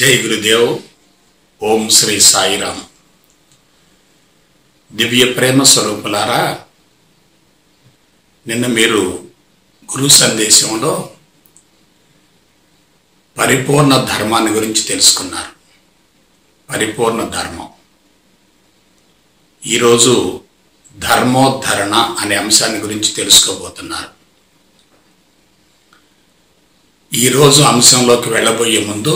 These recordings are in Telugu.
జై గురుదేవ్ ఓం శ్రీ సాయిరామ్ దివ్య ప్రేమ స్వరూపులారా నిన్న మీరు గురు సందేశంలో పరిపూర్ణ ధర్మాన్ని గురించి తెలుసుకున్నారు పరిపూర్ణ ధర్మం ఈరోజు ధర్మోద్ధరణ అనే అంశాన్ని గురించి తెలుసుకోబోతున్నారు ఈరోజు అంశంలోకి వెళ్ళబోయే ముందు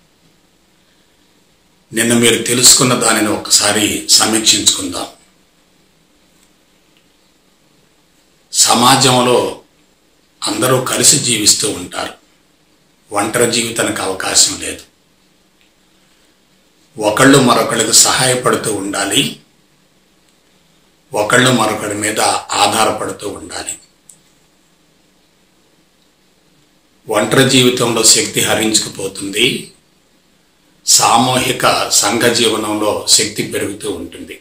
నిన్న మీరు తెలుసుకున్న దానిని ఒకసారి సమీక్షించుకుందాం సమాజంలో అందరూ కలిసి జీవిస్తూ ఉంటారు ఒంటరి జీవితానికి అవకాశం లేదు ఒకళ్ళు మరొకళ్ళకి సహాయపడుతూ ఉండాలి ఒకళ్ళు మరొకడి మీద ఆధారపడుతూ ఉండాలి ఒంటరి జీవితంలో శక్తి హరించుకుపోతుంది సామూహిక సంఘ జీవనంలో శక్తి పెరుగుతూ ఉంటుంది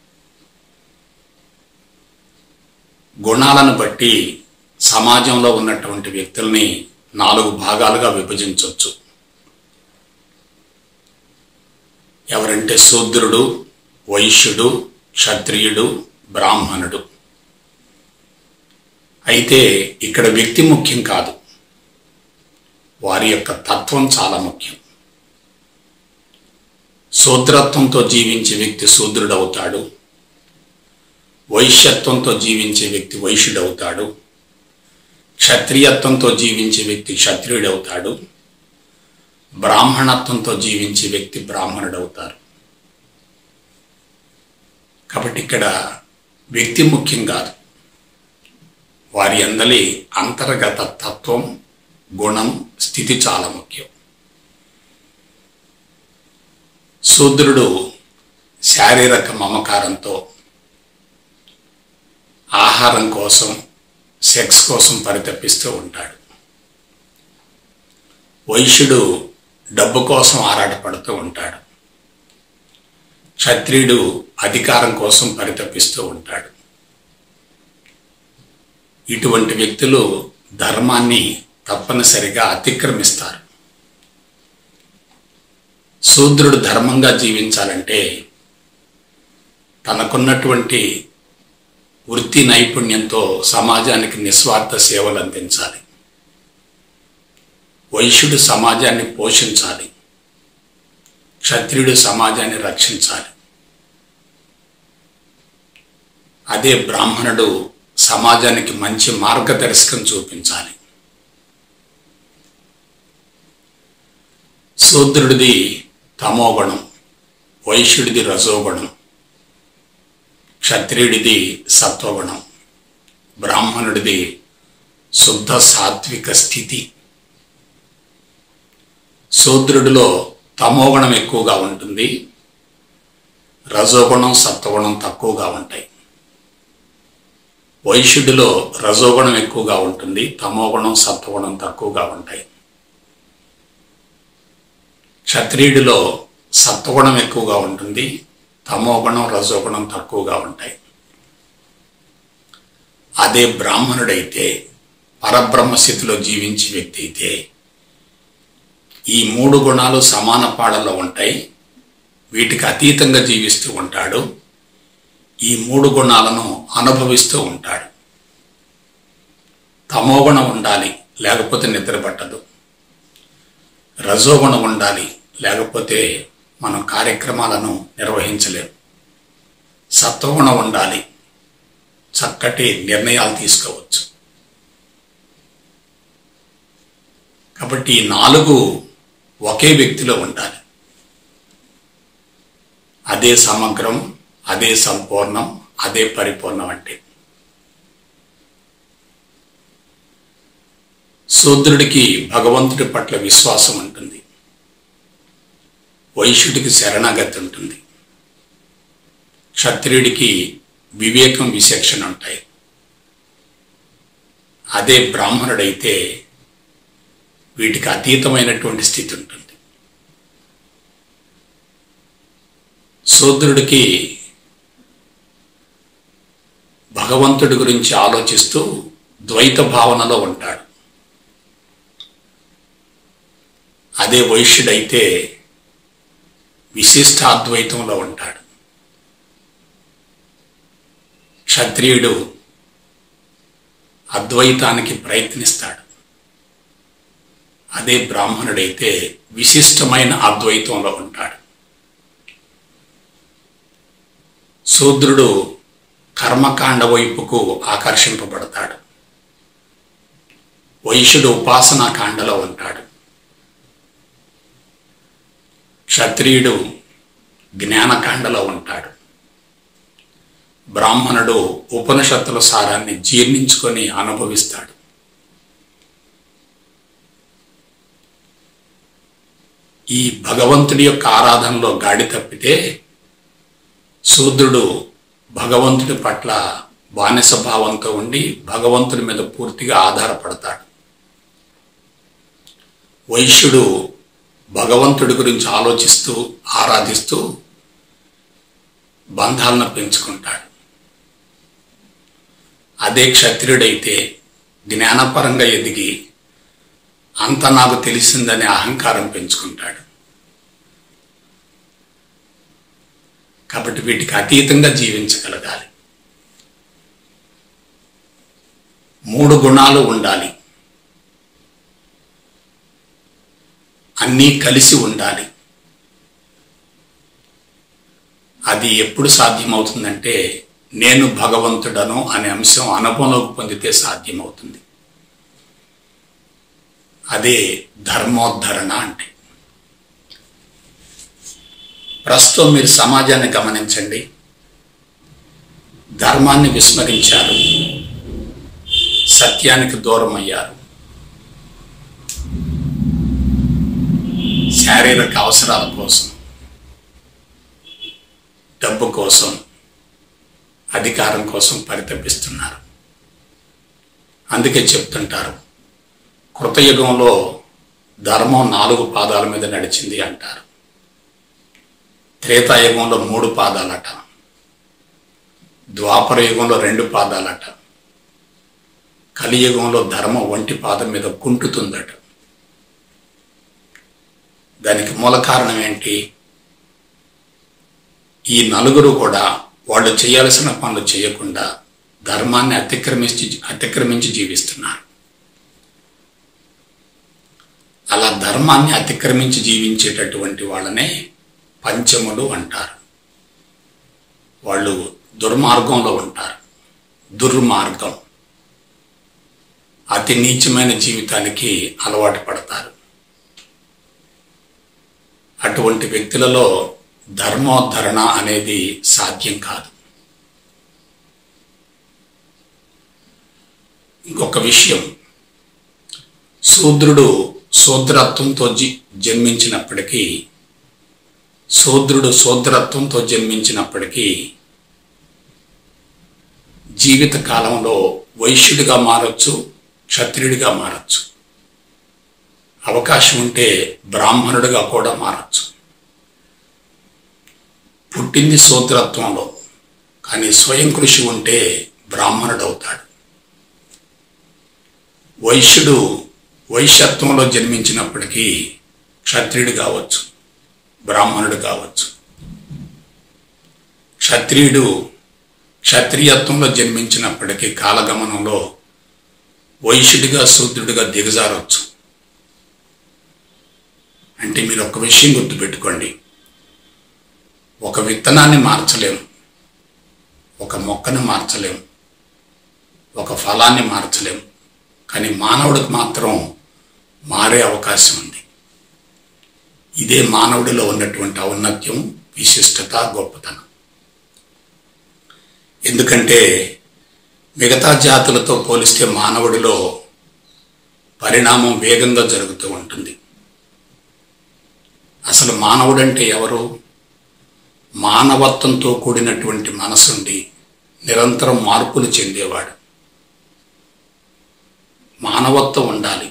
గుణాలను బట్టి సమాజంలో ఉన్నటువంటి వ్యక్తుల్ని నాలుగు భాగాలుగా విభజించవచ్చు ఎవరంటే శూద్రుడు వైశ్యుడు క్షత్రియుడు బ్రాహ్మణుడు అయితే ఇక్కడ వ్యక్తి ముఖ్యం కాదు వారి యొక్క తత్వం చాలా ముఖ్యం శూద్రత్వంతో జీవించే వ్యక్తి శూద్రుడవుతాడు వైశ్యత్వంతో జీవించే వ్యక్తి వైశ్యుడవుతాడు క్షత్రియత్వంతో జీవించే వ్యక్తి క్షత్రియుడవుతాడు బ్రాహ్మణత్వంతో జీవించే వ్యక్తి బ్రాహ్మణుడవుతారు కాబట్టి ఇక్కడ వ్యక్తి ముఖ్యం కాదు వారి అందలి అంతర్గత తత్వం గుణం స్థితి చాలా ముఖ్యం శూద్రుడు శారీరక మమకారంతో ఆహారం కోసం సెక్స్ కోసం పరితపిస్తూ ఉంటాడు వైశ్యుడు డబ్బు కోసం ఆరాటపడుతూ ఉంటాడు క్షత్రియుడు అధికారం కోసం పరితపిస్తూ ఉంటాడు ఇటువంటి వ్యక్తులు ధర్మాన్ని తప్పనిసరిగా అతిక్రమిస్తారు శూద్రుడు ధర్మంగా జీవించాలంటే తనకున్నటువంటి వృత్తి నైపుణ్యంతో సమాజానికి నిస్వార్థ సేవలు అందించాలి వైశ్యుడు సమాజాన్ని పోషించాలి క్షత్రియుడు సమాజాన్ని రక్షించాలి అదే బ్రాహ్మణుడు సమాజానికి మంచి మార్గదర్శకం చూపించాలి శూద్రుడిది తమోగుణం వైశ్యుడిది రజోగుణం క్షత్రియుడిది సత్వగుణం బ్రాహ్మణుడిది శుద్ధ సాత్విక స్థితి శూద్రుడిలో తమోగుణం ఎక్కువగా ఉంటుంది రజోగుణం సత్వగుణం తక్కువగా ఉంటాయి వైశ్యుడిలో రజోగుణం ఎక్కువగా ఉంటుంది తమోగుణం సత్వగుణం తక్కువగా ఉంటాయి క్షత్రియుడిలో సత్వగుణం ఎక్కువగా ఉంటుంది తమోగుణం రజోగుణం తక్కువగా ఉంటాయి అదే బ్రాహ్మణుడైతే పరబ్రహ్మ స్థితిలో జీవించే వ్యక్తి అయితే ఈ మూడు గుణాలు సమాన పాడలో ఉంటాయి వీటికి అతీతంగా జీవిస్తూ ఉంటాడు ఈ మూడు గుణాలను అనుభవిస్తూ ఉంటాడు తమోగుణం ఉండాలి లేకపోతే నిద్ర పట్టదు రజోగుణం ఉండాలి లేకపోతే మనం కార్యక్రమాలను నిర్వహించలేం సత్వగుణం ఉండాలి చక్కటి నిర్ణయాలు తీసుకోవచ్చు కాబట్టి ఈ నాలుగు ఒకే వ్యక్తిలో ఉండాలి అదే సమగ్రం అదే సంపూర్ణం అదే పరిపూర్ణం అంటే శూద్రుడికి భగవంతుడి పట్ల విశ్వాసం ఉంటుంది వైశ్యుడికి శరణాగతి ఉంటుంది క్షత్రియుడికి వివేకం విచక్షణ ఉంటాయి అదే బ్రాహ్మణుడైతే వీటికి అతీతమైనటువంటి స్థితి ఉంటుంది శూద్రుడికి భగవంతుడి గురించి ఆలోచిస్తూ ద్వైత భావనలో ఉంటాడు అదే వైశ్యుడైతే విశిష్టాద్వైతంలో ఉంటాడు క్షత్రియుడు అద్వైతానికి ప్రయత్నిస్తాడు అదే బ్రాహ్మణుడైతే విశిష్టమైన అద్వైతంలో ఉంటాడు శూద్రుడు కర్మకాండ వైపుకు ఆకర్షింపబడతాడు వైశ్యుడు ఉపాసనా కాండలో ఉంటాడు క్షత్రియుడు జ్ఞానకాండలో ఉంటాడు బ్రాహ్మణుడు ఉపనిషత్తుల సారాన్ని జీర్ణించుకొని అనుభవిస్తాడు ఈ భగవంతుడి యొక్క ఆరాధనలో గాడి తప్పితే శూద్రుడు భగవంతుడి పట్ల బానిస భావంతో ఉండి భగవంతుడి మీద పూర్తిగా ఆధారపడతాడు వైశ్యుడు భగవంతుడి గురించి ఆలోచిస్తూ ఆరాధిస్తూ బంధాలను పెంచుకుంటాడు అదే క్షత్రియుడైతే జ్ఞానపరంగా ఎదిగి అంత నాకు తెలిసిందనే అహంకారం పెంచుకుంటాడు కాబట్టి వీటికి అతీతంగా జీవించగలగాలి మూడు గుణాలు ఉండాలి అన్నీ కలిసి ఉండాలి అది ఎప్పుడు సాధ్యమవుతుందంటే నేను భగవంతుడను అనే అంశం అనుభవంలోకి పొందితే సాధ్యమవుతుంది అదే ధర్మోద్ధరణ అంటే ప్రస్తుతం మీరు సమాజాన్ని గమనించండి ధర్మాన్ని విస్మరించారు సత్యానికి దూరం అయ్యారు శారీరక అవసరాల కోసం డబ్బు కోసం అధికారం కోసం పరితపిస్తున్నారు అందుకే చెప్తుంటారు కృతయుగంలో ధర్మం నాలుగు పాదాల మీద నడిచింది అంటారు త్రేతాయుగంలో మూడు పాదాలట ద్వాపర యుగంలో రెండు పాదాలట కలియుగంలో ధర్మం ఒంటి పాదం మీద కుంటుతుందట దానికి మూల కారణం ఏంటి ఈ నలుగురు కూడా వాళ్ళు చేయాల్సిన పనులు చేయకుండా ధర్మాన్ని అతిక్రమించి అతిక్రమించి జీవిస్తున్నారు అలా ధర్మాన్ని అతిక్రమించి జీవించేటటువంటి వాళ్ళనే పంచములు అంటారు వాళ్ళు దుర్మార్గంలో ఉంటారు దుర్మార్గం అతి నీచమైన జీవితానికి అలవాటు పడతారు అటువంటి వ్యక్తులలో ధర్మోద్ధరణ అనేది సాధ్యం కాదు ఇంకొక విషయం శూద్రుడు శూద్రత్వంతో జి జన్మించినప్పటికీ శూద్రుడు శూద్రత్వంతో జన్మించినప్పటికీ జీవిత కాలంలో వైశ్యుడిగా మారచ్చు క్షత్రియుడిగా మారచ్చు అవకాశం ఉంటే బ్రాహ్మణుడిగా కూడా మారచ్చు పుట్టింది శూద్రత్వంలో కానీ స్వయం కృషి ఉంటే బ్రాహ్మణుడు అవుతాడు వైశ్యుడు వైశ్యత్వంలో జన్మించినప్పటికీ క్షత్రియుడు కావచ్చు బ్రాహ్మణుడు కావచ్చు క్షత్రియుడు క్షత్రియత్వంలో జన్మించినప్పటికీ కాలగమనంలో వైశ్యుడిగా శూద్రుడిగా దిగజారవచ్చు అంటే మీరు ఒక విషయం గుర్తుపెట్టుకోండి ఒక విత్తనాన్ని మార్చలేం ఒక మొక్కను మార్చలేం ఒక ఫలాన్ని మార్చలేం కానీ మానవుడికి మాత్రం మారే అవకాశం ఉంది ఇదే మానవుడిలో ఉన్నటువంటి ఔన్నత్యం విశిష్టత గొప్పతనం ఎందుకంటే మిగతా జాతులతో పోలిస్తే మానవుడిలో పరిణామం వేగంగా జరుగుతూ ఉంటుంది అసలు మానవుడంటే ఎవరు మానవత్వంతో కూడినటువంటి మనసుండి నిరంతరం మార్పులు చెందేవాడు మానవత్వం ఉండాలి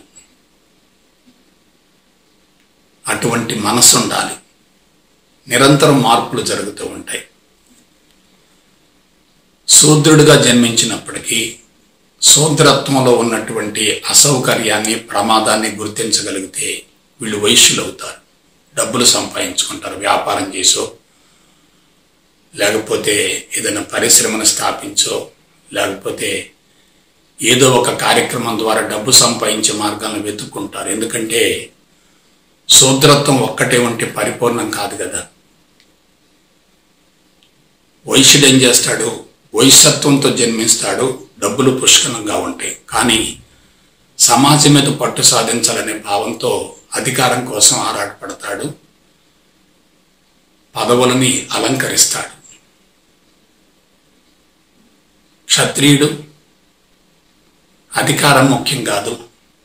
అటువంటి మనసు ఉండాలి నిరంతరం మార్పులు జరుగుతూ ఉంటాయి శూద్రుడిగా జన్మించినప్పటికీ శూద్రత్వంలో ఉన్నటువంటి అసౌకర్యాన్ని ప్రమాదాన్ని గుర్తించగలిగితే వీళ్ళు వైశ్యులు అవుతారు డబ్బులు సంపాదించుకుంటారు వ్యాపారం చేసో లేకపోతే ఏదైనా పరిశ్రమను స్థాపించో లేకపోతే ఏదో ఒక కార్యక్రమం ద్వారా డబ్బు సంపాదించే మార్గాలను వెతుక్కుంటారు ఎందుకంటే శూద్రత్వం ఒక్కటే ఉంటే పరిపూర్ణం కాదు కదా వైశ్యుడు ఏం చేస్తాడు వైశ్యత్వంతో జన్మిస్తాడు డబ్బులు పుష్కలంగా ఉంటాయి కానీ సమాజం మీద పట్టు సాధించాలనే భావంతో అధికారం కోసం ఆరాటపడతాడు పదవులని అలంకరిస్తాడు క్షత్రియుడు అధికారం ముఖ్యం కాదు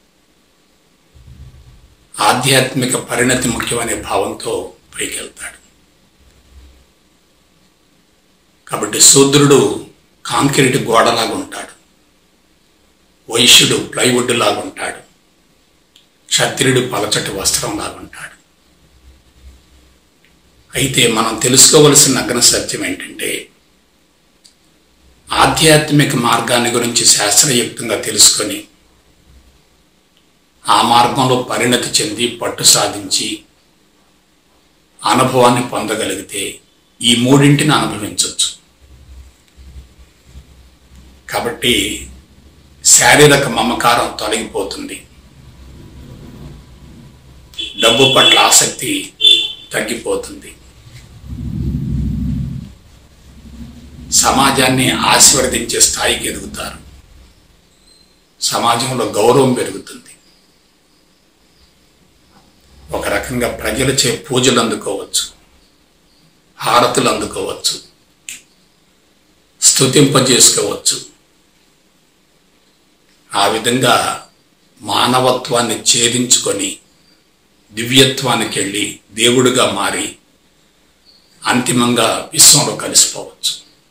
ఆధ్యాత్మిక పరిణతి ముఖ్యమనే భావంతో పైకెళ్తాడు కాబట్టి శూద్రుడు కాంక్రీట్ గోడలాగా ఉంటాడు వైశ్యుడు ప్లైవుడ్ లాగా ఉంటాడు క్షత్రియుడు పలచటి వస్త్రం లాగా ఉంటాడు అయితే మనం తెలుసుకోవలసిన నగ్న సత్యం ఏంటంటే ఆధ్యాత్మిక మార్గాన్ని గురించి శాస్త్రయుక్తంగా తెలుసుకొని ఆ మార్గంలో పరిణతి చెంది పట్టు సాధించి అనుభవాన్ని పొందగలిగితే ఈ మూడింటిని అనుభవించవచ్చు కాబట్టి శారీరక మమకారం తొలగిపోతుంది డబ్బు పట్ల ఆసక్తి తగ్గిపోతుంది సమాజాన్ని ఆశీర్వదించే స్థాయికి ఎదుగుతారు సమాజంలో గౌరవం పెరుగుతుంది ఒక రకంగా ప్రజలచే పూజలు అందుకోవచ్చు హారతులు అందుకోవచ్చు స్థుతింపజేసుకోవచ్చు ఆ విధంగా మానవత్వాన్ని ఛేదించుకొని దివ్యత్వానికి వెళ్ళి దేవుడిగా మారి అంతిమంగా విశ్వంలో కలిసిపోవచ్చు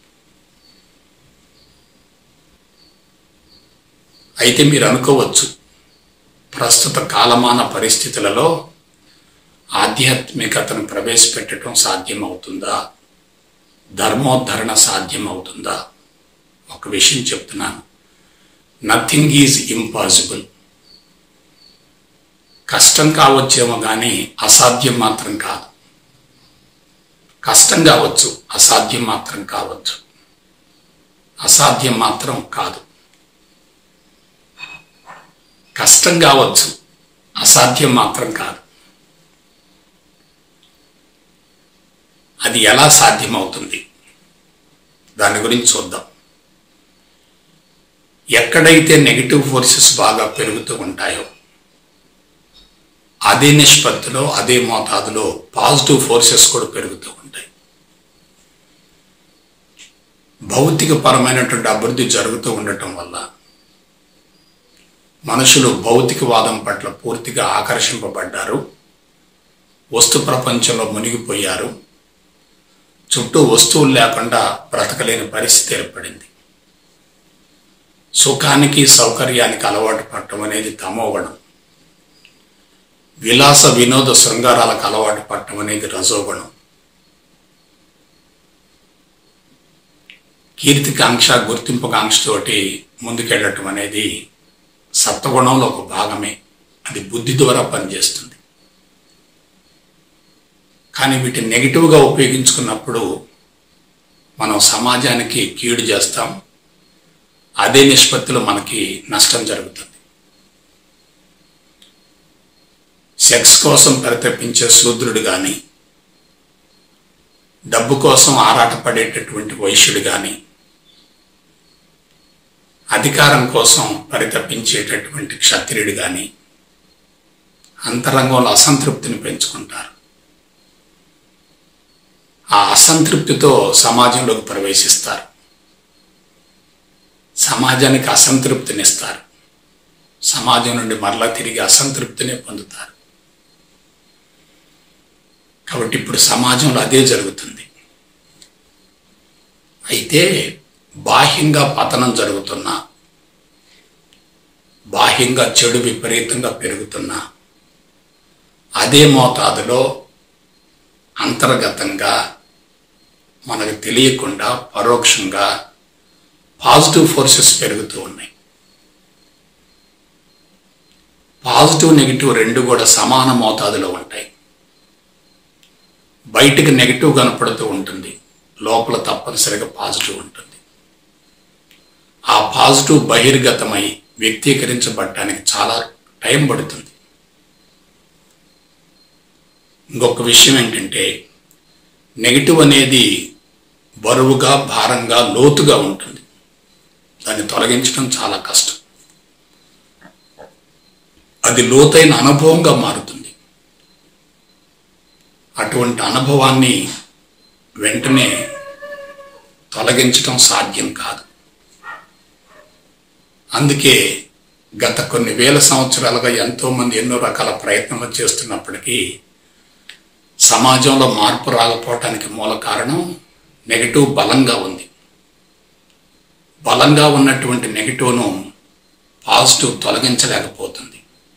అయితే మీరు అనుకోవచ్చు ప్రస్తుత కాలమాన పరిస్థితులలో ఆధ్యాత్మికతను ప్రవేశపెట్టడం సాధ్యమవుతుందా ధర్మోద్ధరణ సాధ్యమవుతుందా ఒక విషయం చెప్తున్నాను నథింగ్ ఈజ్ ఇంపాసిబుల్ కష్టం కావచ్చేమో కానీ అసాధ్యం మాత్రం కాదు కష్టం కావచ్చు అసాధ్యం మాత్రం కావచ్చు అసాధ్యం మాత్రం కాదు కష్టం కావచ్చు అసాధ్యం మాత్రం కాదు అది ఎలా సాధ్యమవుతుంది దాని గురించి చూద్దాం ఎక్కడైతే నెగిటివ్ ఫోర్సెస్ బాగా పెరుగుతూ ఉంటాయో అదే నిష్పత్తిలో అదే మోతాదులో పాజిటివ్ ఫోర్సెస్ కూడా పెరుగుతూ ఉంటాయి భౌతిక పరమైనటువంటి అభివృద్ధి జరుగుతూ ఉండటం వల్ల మనుషులు భౌతికవాదం పట్ల పూర్తిగా ఆకర్షింపబడ్డారు వస్తు ప్రపంచంలో మునిగిపోయారు చుట్టూ వస్తువులు లేకుండా బ్రతకలేని పరిస్థితి ఏర్పడింది సుఖానికి సౌకర్యానికి అలవాటు పడటం అనేది తమోగుణం విలాస వినోద శృంగారాలకు అలవాటు పడటం అనేది రజోగుణం కీర్తికాంక్ష గుర్తింపుకాంక్షతోటి ముందుకెళ్ళటం అనేది సత్వగుణంలో ఒక భాగమే అది బుద్ధి ద్వారా పనిచేస్తుంది కానీ వీటిని నెగిటివ్గా ఉపయోగించుకున్నప్పుడు మనం సమాజానికి కీడు చేస్తాం అదే నిష్పత్తిలో మనకి నష్టం జరుగుతుంది సెక్స్ కోసం పరితపించే శూద్రుడు కానీ డబ్బు కోసం ఆరాటపడేటటువంటి వైశ్యుడు కానీ అధికారం కోసం పరితపించేటటువంటి క్షత్రియుడు కానీ అంతరంగంలో అసంతృప్తిని పెంచుకుంటారు ఆ అసంతృప్తితో సమాజంలోకి ప్రవేశిస్తారు సమాజానికి అసంతృప్తినిస్తారు సమాజం నుండి మరలా తిరిగి అసంతృప్తిని పొందుతారు కాబట్టి ఇప్పుడు సమాజంలో అదే జరుగుతుంది అయితే బాహ్యంగా పతనం జరుగుతున్నా బాహ్యంగా చెడు విపరీతంగా పెరుగుతున్నా అదే మోతాదులో అంతర్గతంగా మనకు తెలియకుండా పరోక్షంగా పాజిటివ్ ఫోర్సెస్ పెరుగుతూ ఉన్నాయి పాజిటివ్ నెగిటివ్ రెండు కూడా సమాన మోతాదులో ఉంటాయి బయటికి నెగిటివ్ కనపడుతూ ఉంటుంది లోపల తప్పనిసరిగా పాజిటివ్ ఉంటుంది ఆ పాజిటివ్ బహిర్గతమై వ్యక్తీకరించబడటానికి చాలా టైం పడుతుంది ఇంకొక విషయం ఏంటంటే నెగిటివ్ అనేది బరువుగా భారంగా లోతుగా ఉంటుంది దాన్ని తొలగించడం చాలా కష్టం అది లోతైన అనుభవంగా మారుతుంది అటువంటి అనుభవాన్ని వెంటనే తొలగించడం సాధ్యం కాదు అందుకే గత కొన్ని వేల సంవత్సరాలుగా ఎంతోమంది ఎన్నో రకాల ప్రయత్నాలు చేస్తున్నప్పటికీ సమాజంలో మార్పు రాకపోవటానికి మూల కారణం నెగిటివ్ బలంగా ఉంది బలంగా ఉన్నటువంటి నెగిటివ్ను పాజిటివ్ తొలగించలేకపోతుంది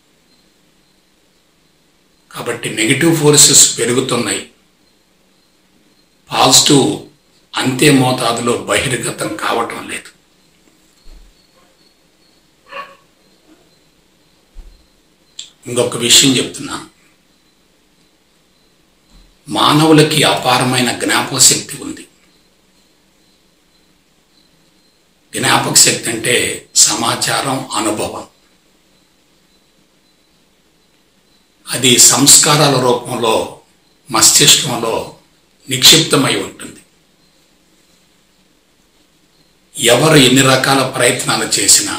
కాబట్టి నెగిటివ్ ఫోర్సెస్ పెరుగుతున్నాయి పాజిటివ్ అంతే మోతాదులో బహిర్గతం కావటం లేదు ఇంకొక విషయం చెప్తున్నా మానవులకి అపారమైన జ్ఞాపక శక్తి ఉంది జ్ఞాపక శక్తి అంటే సమాచారం అనుభవం అది సంస్కారాల రూపంలో మస్తిష్కంలో నిక్షిప్తమై ఉంటుంది ఎవరు ఎన్ని రకాల ప్రయత్నాలు చేసినా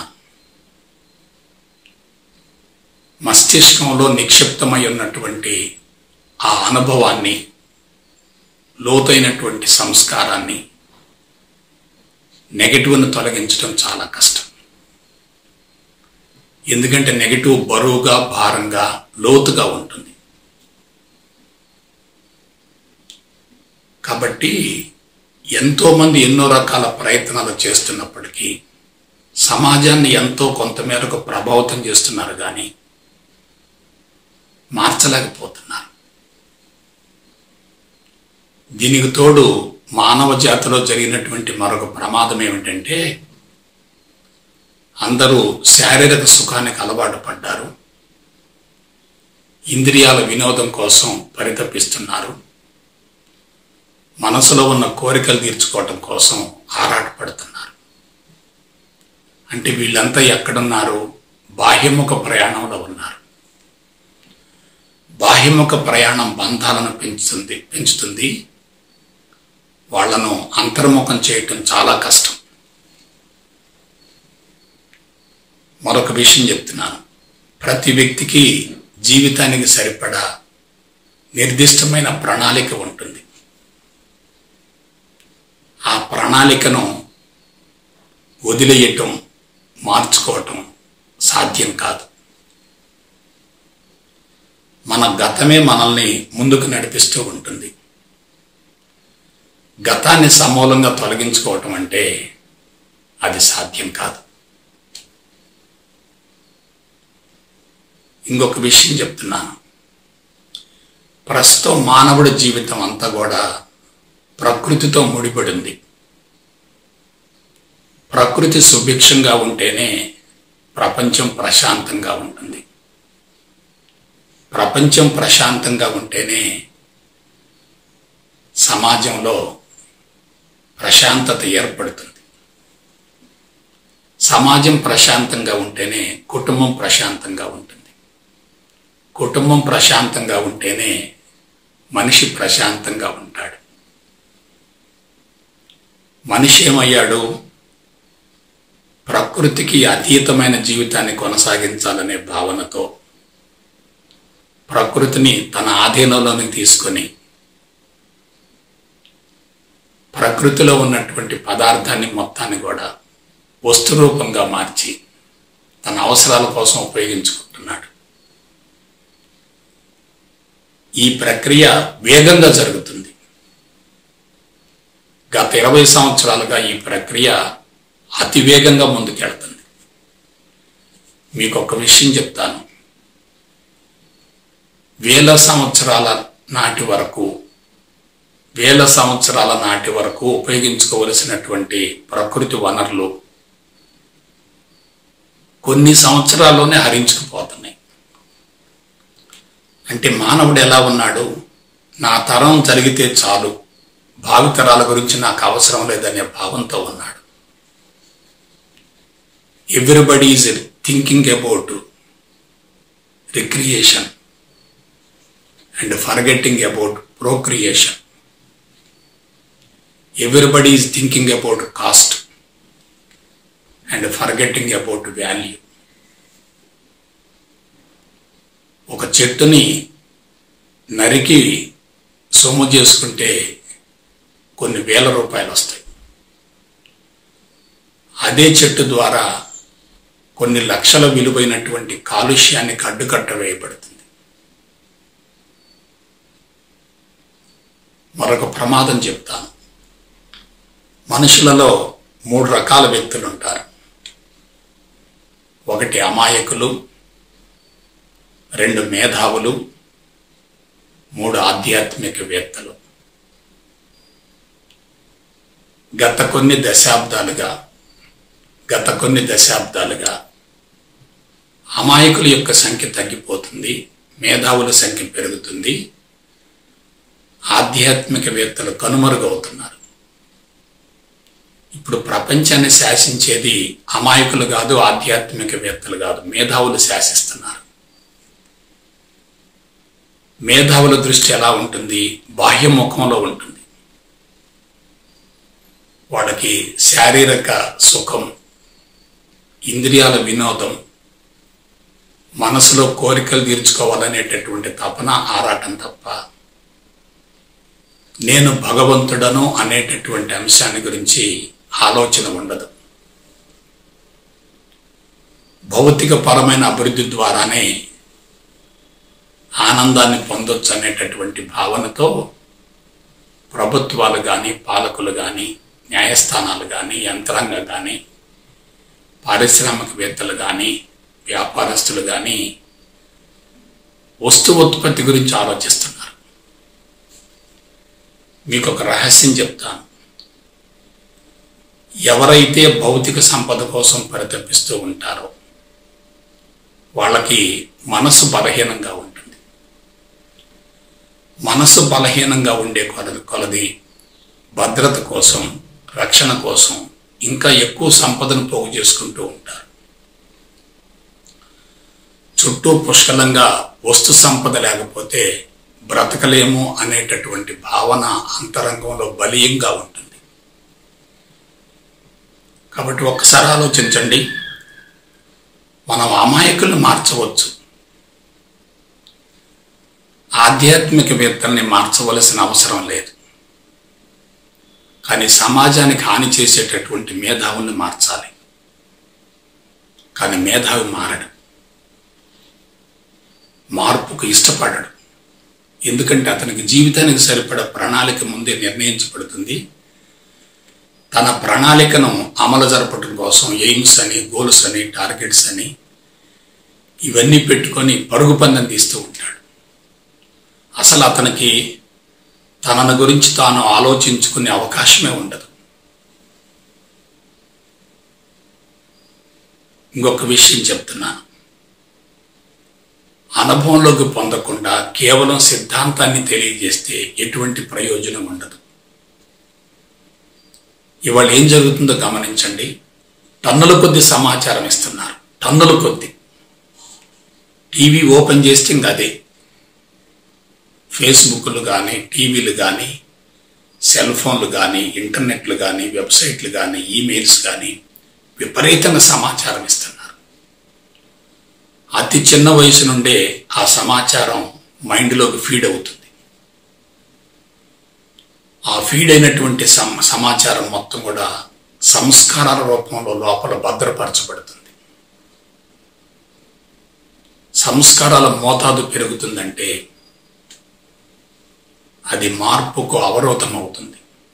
మస్తిష్కంలో నిక్షిప్తమై ఉన్నటువంటి ఆ అనుభవాన్ని లోతైనటువంటి సంస్కారాన్ని నెగటివ్ను తొలగించడం చాలా కష్టం ఎందుకంటే నెగటివ్ బరువుగా భారంగా లోతుగా ఉంటుంది కాబట్టి ఎంతోమంది ఎన్నో రకాల ప్రయత్నాలు చేస్తున్నప్పటికీ సమాజాన్ని ఎంతో కొంతమేరకు ప్రభావితం చేస్తున్నారు కానీ మార్చలేకపోతున్నారు దీనికి తోడు మానవ జాతిలో జరిగినటువంటి మరొక ప్రమాదం ఏమిటంటే అందరూ శారీరక సుఖానికి అలవాటు పడ్డారు ఇంద్రియాల వినోదం కోసం పరితపిస్తున్నారు మనసులో ఉన్న కోరికలు తీర్చుకోవటం కోసం ఆరాటపడుతున్నారు అంటే వీళ్ళంతా ఎక్కడున్నారు బాహ్యముఖ ప్రయాణంలో ఉన్నారు బాహ్యముఖ ప్రయాణం బంధాలను పెంచుతుంది పెంచుతుంది వాళ్లను అంతర్ముఖం చేయటం చాలా కష్టం మరొక విషయం చెప్తున్నాను ప్రతి వ్యక్తికి జీవితానికి సరిపడా నిర్దిష్టమైన ప్రణాళిక ఉంటుంది ఆ ప్రణాళికను వదిలేయటం మార్చుకోవటం సాధ్యం కాదు మన గతమే మనల్ని ముందుకు నడిపిస్తూ ఉంటుంది గతాన్ని సమూలంగా తొలగించుకోవటం అంటే అది సాధ్యం కాదు ఇంకొక విషయం చెప్తున్నాను ప్రస్తుతం మానవుడి జీవితం అంతా కూడా ప్రకృతితో ముడిపడింది ప్రకృతి సుభిక్షంగా ఉంటేనే ప్రపంచం ప్రశాంతంగా ఉంటుంది ప్రపంచం ప్రశాంతంగా ఉంటేనే సమాజంలో ప్రశాంతత ఏర్పడుతుంది సమాజం ప్రశాంతంగా ఉంటేనే కుటుంబం ప్రశాంతంగా ఉంటుంది కుటుంబం ప్రశాంతంగా ఉంటేనే మనిషి ప్రశాంతంగా ఉంటాడు మనిషి ఏమయ్యాడు ప్రకృతికి అతీతమైన జీవితాన్ని కొనసాగించాలనే భావనతో ప్రకృతిని తన ఆధీనంలోనికి తీసుకొని ప్రకృతిలో ఉన్నటువంటి పదార్థాన్ని మొత్తాన్ని కూడా వస్తు రూపంగా మార్చి తన అవసరాల కోసం ఉపయోగించుకుంటున్నాడు ఈ ప్రక్రియ వేగంగా జరుగుతుంది గత ఇరవై సంవత్సరాలుగా ఈ ప్రక్రియ అతి వేగంగా ముందుకెళ్తుంది మీకు ఒక విషయం చెప్తాను వేల సంవత్సరాల నాటి వరకు వేల సంవత్సరాల నాటి వరకు ఉపయోగించుకోవలసినటువంటి ప్రకృతి వనరులు కొన్ని సంవత్సరాల్లోనే హరించుకుపోతున్నాయి అంటే మానవుడు ఎలా ఉన్నాడు నా తరం జరిగితే చాలు భావితరాల గురించి నాకు అవసరం లేదనే భావంతో ఉన్నాడు everybody is thinking about recreation and forgetting about procreation everybody is thinking about cost and forgetting about value ఒక చెట్టుని నరికి సొమ్ము చేసుకుంటే కొన్ని వేల రూపాయలు వస్తాయి అదే చెట్టు ద్వారా కొన్ని లక్షల విలువైనటువంటి కాలుష్యానికి అడ్డుకట్ట వేయబడుతుంది మరొక ప్రమాదం చెప్తాను మనుషులలో మూడు రకాల వ్యక్తులు ఉంటారు ఒకటి అమాయకులు రెండు మేధావులు మూడు ఆధ్యాత్మికవేత్తలు గత కొన్ని దశాబ్దాలుగా గత కొన్ని దశాబ్దాలుగా అమాయకుల యొక్క సంఖ్య తగ్గిపోతుంది మేధావుల సంఖ్య పెరుగుతుంది ఆధ్యాత్మికవేత్తలు కనుమరుగవుతున్నారు ఇప్పుడు ప్రపంచాన్ని శాసించేది అమాయకులు కాదు ఆధ్యాత్మికవేత్తలు కాదు మేధావులు శాసిస్తున్నారు మేధావుల దృష్టి ఎలా ఉంటుంది బాహ్యముఖంలో ఉంటుంది వాళ్ళకి శారీరక సుఖం ఇంద్రియాల వినోదం మనసులో కోరికలు తీర్చుకోవాలనేటటువంటి తపన ఆరాటం తప్ప నేను భగవంతుడను అనేటటువంటి అంశాన్ని గురించి ఆలోచన ఉండదు భౌతిక పరమైన అభివృద్ధి ద్వారానే ఆనందాన్ని పొందొచ్చు అనేటటువంటి భావనతో ప్రభుత్వాలు కానీ పాలకులు కానీ న్యాయస్థానాలు కానీ యంత్రాంగం కానీ పారిశ్రామికవేత్తలు కానీ వ్యాపారస్తులు కానీ వస్తు ఉత్పత్తి గురించి ఆలోచిస్తున్నారు మీకు ఒక రహస్యం చెప్తాను ఎవరైతే భౌతిక సంపద కోసం పరితపిస్తూ ఉంటారో వాళ్ళకి మనసు బలహీనంగా ఉంటుంది మనసు బలహీనంగా ఉండే కొలది కొలది భద్రత కోసం రక్షణ కోసం ఇంకా ఎక్కువ సంపదను పోగు చేసుకుంటూ ఉంటారు చుట్టూ పుష్కలంగా వస్తు సంపద లేకపోతే బ్రతకలేము అనేటటువంటి భావన అంతరంగంలో బలీయంగా ఉంటుంది కాబట్టి ఒక్కసారి ఆలోచించండి మనం అమాయకులను మార్చవచ్చు ఆధ్యాత్మికవేత్తల్ని మార్చవలసిన అవసరం లేదు కానీ సమాజానికి హాని చేసేటటువంటి మేధావుల్ని మార్చాలి కానీ మేధావి మారడు మార్పుకు ఇష్టపడడు ఎందుకంటే అతనికి జీవితానికి సరిపడ ప్రణాళిక ముందే నిర్ణయించబడుతుంది తన ప్రణాళికను అమలు జరపడం కోసం ఎయిమ్స్ అని గోల్స్ అని టార్గెట్స్ అని ఇవన్నీ పెట్టుకొని పరుగు పందెం తీస్తూ ఉంటాడు అసలు అతనికి తనను గురించి తాను ఆలోచించుకునే అవకాశమే ఉండదు ఇంకొక విషయం చెప్తున్నాను అనుభవంలోకి పొందకుండా కేవలం సిద్ధాంతాన్ని తెలియజేస్తే ఎటువంటి ప్రయోజనం ఉండదు ఇవాళ ఏం జరుగుతుందో గమనించండి టన్నుల కొద్ది సమాచారం ఇస్తున్నారు టన్నుల కొద్ది టీవీ ఓపెన్ చేస్తే ఇంక అదే ఫేస్బుక్లు కానీ టీవీలు కానీ సెల్ ఫోన్లు కానీ ఇంటర్నెట్లు కానీ వెబ్సైట్లు కానీ ఈమెయిల్స్ కానీ విపరీతంగా సమాచారం ఇస్తున్నారు అతి చిన్న వయసు నుండే ఆ సమాచారం మైండ్లోకి ఫీడ్ అవుతుంది ఆ ఫీడ్ అయినటువంటి సమ సమాచారం మొత్తం కూడా సంస్కారాల రూపంలో లోపల భద్రపరచబడుతుంది సంస్కారాల మోతాదు పెరుగుతుందంటే అది మార్పుకు అవరోధం అవుతుంది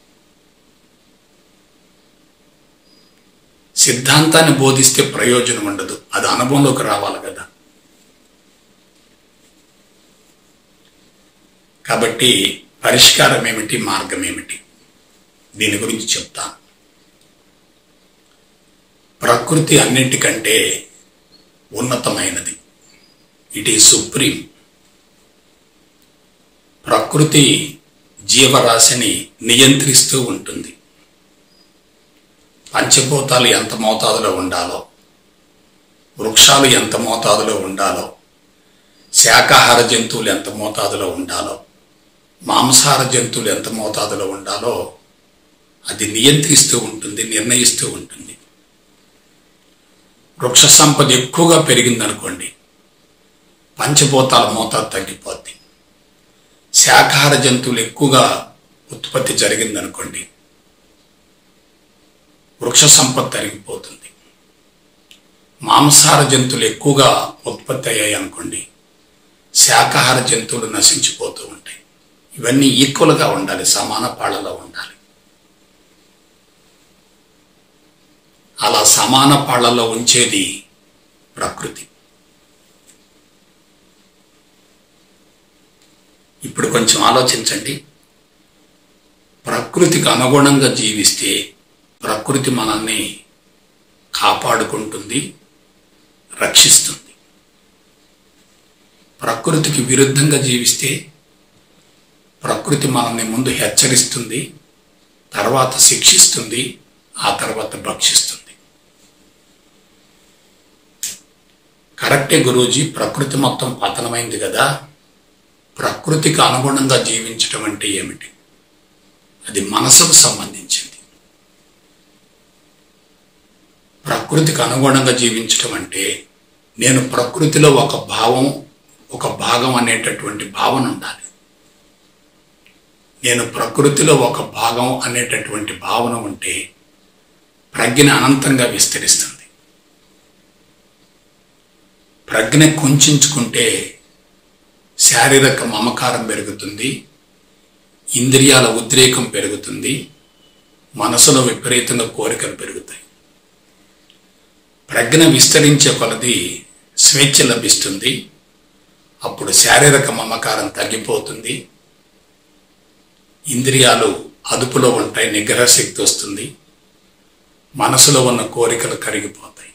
సిద్ధాంతాన్ని బోధిస్తే ప్రయోజనం ఉండదు అది అనుభవంలోకి రావాలి కదా కాబట్టి పరిష్కారం ఏమిటి మార్గం ఏమిటి దీని గురించి చెప్తాను ప్రకృతి అన్నింటికంటే ఉన్నతమైనది ఇట్ ఈజ్ సుప్రీం ప్రకృతి జీవరాశిని నియంత్రిస్తూ ఉంటుంది పంచభూతాలు ఎంత మోతాదులో ఉండాలో వృక్షాలు ఎంత మోతాదులో ఉండాలో శాకాహార జంతువులు ఎంత మోతాదులో ఉండాలో మాంసాహార జంతువులు ఎంత మోతాదులో ఉండాలో అది నియంత్రిస్తూ ఉంటుంది నిర్ణయిస్తూ ఉంటుంది వృక్ష సంపద ఎక్కువగా పెరిగిందనుకోండి పంచభూతాల మోతాదు తగ్గిపోద్ది శాకాహార జంతువులు ఎక్కువగా ఉత్పత్తి జరిగిందనుకోండి వృక్ష సంపద తరిగిపోతుంది మాంసాహార జంతువులు ఎక్కువగా ఉత్పత్తి అయ్యాయి అనుకోండి శాకాహార జంతువులు నశించిపోతూ ఉంటాయి ఇవన్నీ ఈక్వల్గా ఉండాలి సమాన పాళ్ళలో ఉండాలి అలా సమాన పాళ్ళలో ఉంచేది ప్రకృతి ఇప్పుడు కొంచెం ఆలోచించండి ప్రకృతికి అనుగుణంగా జీవిస్తే ప్రకృతి మనల్ని కాపాడుకుంటుంది రక్షిస్తుంది ప్రకృతికి విరుద్ధంగా జీవిస్తే ప్రకృతి మనల్ని ముందు హెచ్చరిస్తుంది తర్వాత శిక్షిస్తుంది ఆ తర్వాత భక్షిస్తుంది కరెక్టే గురూజీ ప్రకృతి మొత్తం పతనమైంది కదా ప్రకృతికి అనుగుణంగా జీవించటం అంటే ఏమిటి అది మనసుకు సంబంధించింది ప్రకృతికి అనుగుణంగా జీవించటం అంటే నేను ప్రకృతిలో ఒక భావం ఒక భాగం అనేటటువంటి భావన ఉండాలి నేను ప్రకృతిలో ఒక భాగం అనేటటువంటి భావన ఉంటే ప్రజ్ఞ అనంతంగా విస్తరిస్తుంది ప్రజ్ఞ కుంచుకుంటే శారీరక మమకారం పెరుగుతుంది ఇంద్రియాల ఉద్రేకం పెరుగుతుంది మనసులో విపరీతంగా కోరికలు పెరుగుతాయి ప్రజ్ఞ విస్తరించే కొలది స్వేచ్ఛ లభిస్తుంది అప్పుడు శారీరక మమకారం తగ్గిపోతుంది ఇంద్రియాలు అదుపులో ఉంటాయి నిగ్రహ శక్తి వస్తుంది మనసులో ఉన్న కోరికలు కరిగిపోతాయి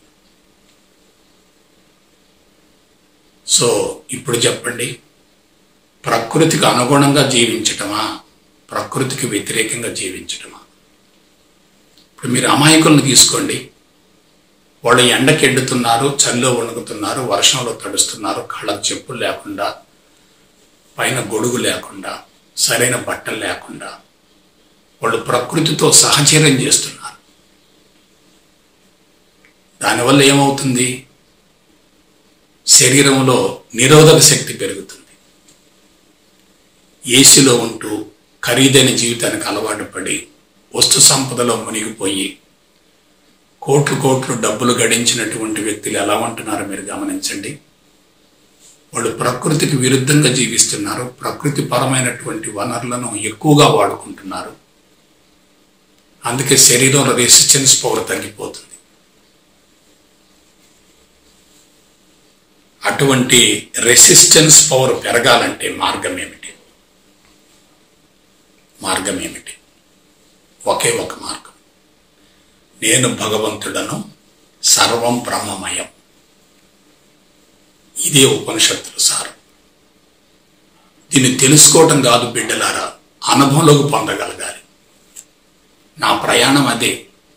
సో ఇప్పుడు చెప్పండి ప్రకృతికి అనుగుణంగా జీవించటమా ప్రకృతికి వ్యతిరేకంగా జీవించటమా ఇప్పుడు మీరు అమాయకులను తీసుకోండి వాళ్ళు ఎండకి ఎండుతున్నారు చలిలో వణుకుతున్నారు వర్షంలో తడుస్తున్నారు కళ్ళకు చెప్పులు లేకుండా పైన గొడుగు లేకుండా సరైన బట్టలు లేకుండా వాళ్ళు ప్రకృతితో సహచర్యం చేస్తున్నారు దానివల్ల ఏమవుతుంది శరీరంలో నిరోధక శక్తి పెరుగుతుంది ఏసీలో ఉంటూ ఖరీదైన జీవితానికి అలవాటు పడి వస్తు సంపదలో మునిగిపోయి కోట్లు కోట్లు డబ్బులు గడించినటువంటి వ్యక్తులు ఎలా ఉంటున్నారో మీరు గమనించండి వాళ్ళు ప్రకృతికి విరుద్ధంగా జీవిస్తున్నారు ప్రకృతి పరమైనటువంటి వనరులను ఎక్కువగా వాడుకుంటున్నారు అందుకే శరీరంలో రెసిస్టెన్స్ పవర్ తగ్గిపోతుంది అటువంటి రెసిస్టెన్స్ పవర్ పెరగాలంటే మార్గం ఏమిటి మార్గం ఏమిటి ఒకే ఒక మార్గం నేను భగవంతుడను సర్వం బ్రహ్మమయం ఇదే ఉపనిషత్తుల సారం దీన్ని తెలుసుకోవటం కాదు బిడ్డలారా అనుభవంలోకి పొందగలగాలి నా ప్రయాణం అదే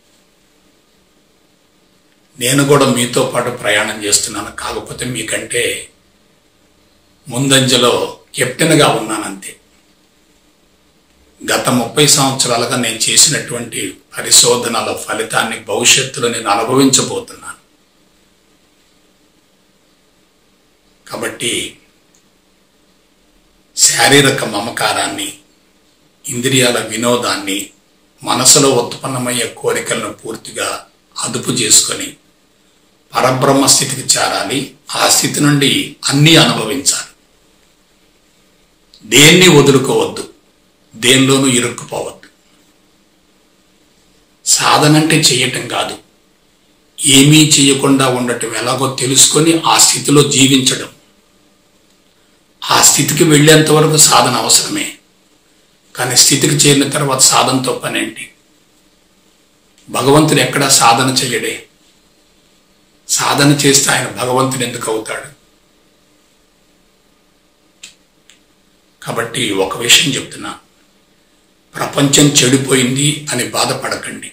నేను కూడా మీతో పాటు ప్రయాణం చేస్తున్నాను కాకపోతే మీకంటే ముందంజలో కెప్టెన్గా ఉన్నానంతే గత ముప్పై సంవత్సరాలుగా నేను చేసినటువంటి పరిశోధనల ఫలితాన్ని భవిష్యత్తులో నేను అనుభవించబోతున్నాను కాబట్టి శారీరక మమకారాన్ని ఇంద్రియాల వినోదాన్ని మనసులో ఉత్పన్నమయ్యే కోరికలను పూర్తిగా అదుపు చేసుకొని పరబ్రహ్మ స్థితికి చేరాలి ఆ స్థితి నుండి అన్నీ అనుభవించాలి దేన్ని వదులుకోవద్దు దేనిలోనూ ఇరుక్కుపోవద్దు సాధన అంటే చేయటం కాదు ఏమీ చేయకుండా ఉండటం ఎలాగో తెలుసుకొని ఆ స్థితిలో జీవించడం ఆ స్థితికి వెళ్ళేంత వరకు సాధన అవసరమే కానీ స్థితికి చేరిన తర్వాత సాధనతో పనేంటి భగవంతుడు ఎక్కడా సాధన చెయ్యడే సాధన చేస్తే ఆయన భగవంతుడు ఎందుకు అవుతాడు కాబట్టి ఒక విషయం చెప్తున్నా ప్రపంచం చెడిపోయింది అని బాధపడకండి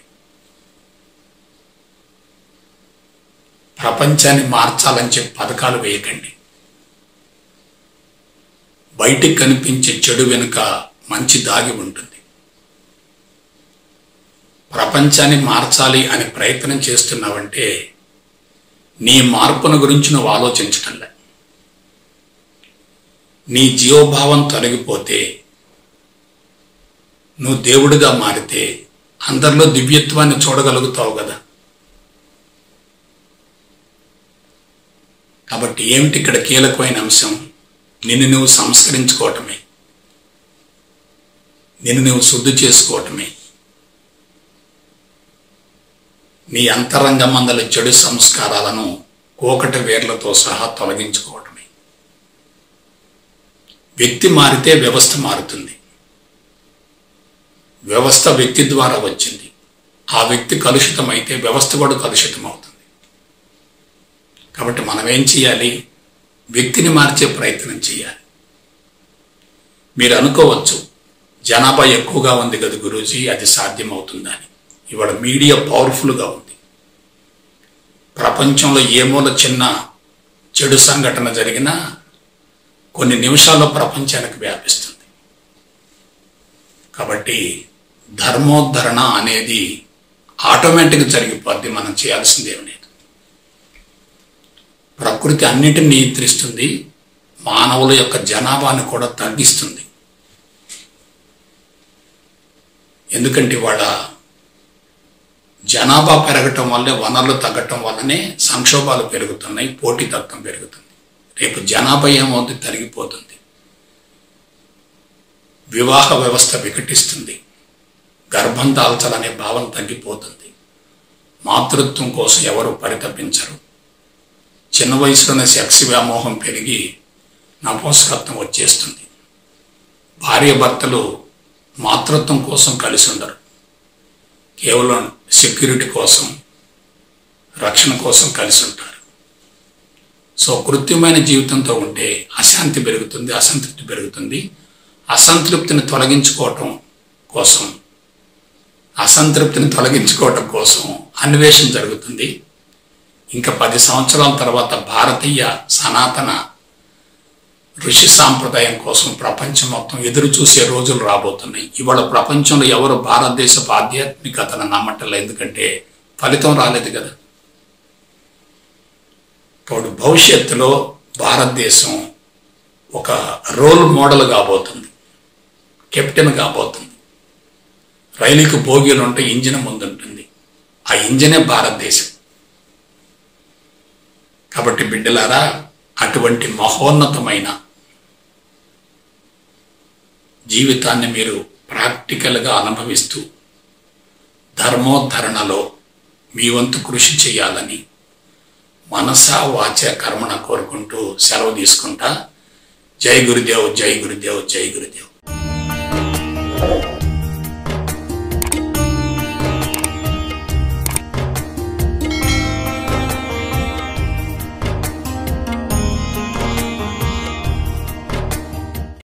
ప్రపంచాన్ని మార్చాలని చెప్పి పథకాలు వేయకండి బయటికి కనిపించే చెడు వెనుక మంచి దాగి ఉంటుంది ప్రపంచాన్ని మార్చాలి అని ప్రయత్నం చేస్తున్నావంటే నీ మార్పును గురించి నువ్వు ఆలోచించటంలే నీ జీవభావం తొలగిపోతే నువ్వు దేవుడిగా మారితే అందరిలో దివ్యత్వాన్ని చూడగలుగుతావు కదా కాబట్టి ఏమిటి ఇక్కడ కీలకమైన అంశం నిన్ను నువ్వు సంస్కరించుకోవటమే నిన్ను నువ్వు శుద్ధి చేసుకోవటమే నీ అంతరంగమందల చెడు సంస్కారాలను కోకటి వేర్లతో సహా తొలగించుకోవటమే వ్యక్తి మారితే వ్యవస్థ మారుతుంది వ్యవస్థ వ్యక్తి ద్వారా వచ్చింది ఆ వ్యక్తి కలుషితమైతే వ్యవస్థ కూడా కలుషితం అవుతుంది కాబట్టి మనం ఏం చేయాలి వ్యక్తిని మార్చే ప్రయత్నం చేయాలి మీరు అనుకోవచ్చు జనాభా ఎక్కువగా ఉంది కదా గురూజీ అది సాధ్యమవుతుందని ఇవాళ మీడియా పవర్ఫుల్గా ఉంది ప్రపంచంలో ఏ మూల చిన్న చెడు సంఘటన జరిగినా కొన్ని నిమిషాల్లో ప్రపంచానికి వ్యాపిస్తుంది కాబట్టి ధర్మోద్ధరణ అనేది ఆటోమేటిక్గా జరిగిపోద్ది మనం చేయాల్సింది ఏమి లేదు ప్రకృతి అన్నిటిని నియంత్రిస్తుంది మానవుల యొక్క జనాభాను కూడా తగ్గిస్తుంది ఎందుకంటే వాళ్ళ జనాభా పెరగటం వల్లే వనరులు తగ్గటం వల్లనే సంక్షోభాలు పెరుగుతున్నాయి పోటీతత్వం పెరుగుతుంది రేపు జనాభా ఏమవుతుంది తరిగిపోతుంది వివాహ వ్యవస్థ వికటిస్తుంది గర్భం దాల్చాలనే భావన తగ్గిపోతుంది మాతృత్వం కోసం ఎవరు పరితపించరు చిన్న వయసులోనే సెక్స్ వ్యామోహం పెరిగి నపోసకత్వం వచ్చేస్తుంది భార్య భర్తలు మాతృత్వం కోసం కలిసి ఉండరు కేవలం సెక్యూరిటీ కోసం రక్షణ కోసం కలిసి ఉంటారు సో కృత్యమైన జీవితంతో ఉంటే అశాంతి పెరుగుతుంది అసంతృప్తి పెరుగుతుంది అసంతృప్తిని తొలగించుకోవటం కోసం అసంతృప్తిని తొలగించుకోవటం కోసం అన్వేషణ జరుగుతుంది ఇంకా పది సంవత్సరాల తర్వాత భారతీయ సనాతన ఋషి సాంప్రదాయం కోసం ప్రపంచం మొత్తం ఎదురు చూసే రోజులు రాబోతున్నాయి ఇవాళ ప్రపంచంలో ఎవరు భారతదేశపు ఆధ్యాత్మికతను నమ్మటం ఎందుకంటే ఫలితం రాలేదు కదా కాబట్టి భవిష్యత్తులో భారతదేశం ఒక రోల్ మోడల్ కాబోతుంది కెప్టెన్ కాబోతుంది రైలుకి భోగిలు ఉంటే ఇంజిన్ ముందుంటుంది ఆ ఇంజనే భారతదేశం కాబట్టి బిడ్డలారా అటువంటి మహోన్నతమైన జీవితాన్ని మీరు ప్రాక్టికల్గా అనుభవిస్తూ ధర్మోద్ధరణలో మీ వంతు కృషి చేయాలని మనస వాచ కర్మణ కోరుకుంటూ సెలవు తీసుకుంటా జై గురుదేవ్ జై గురుదేవ్ జై గురుదేవ్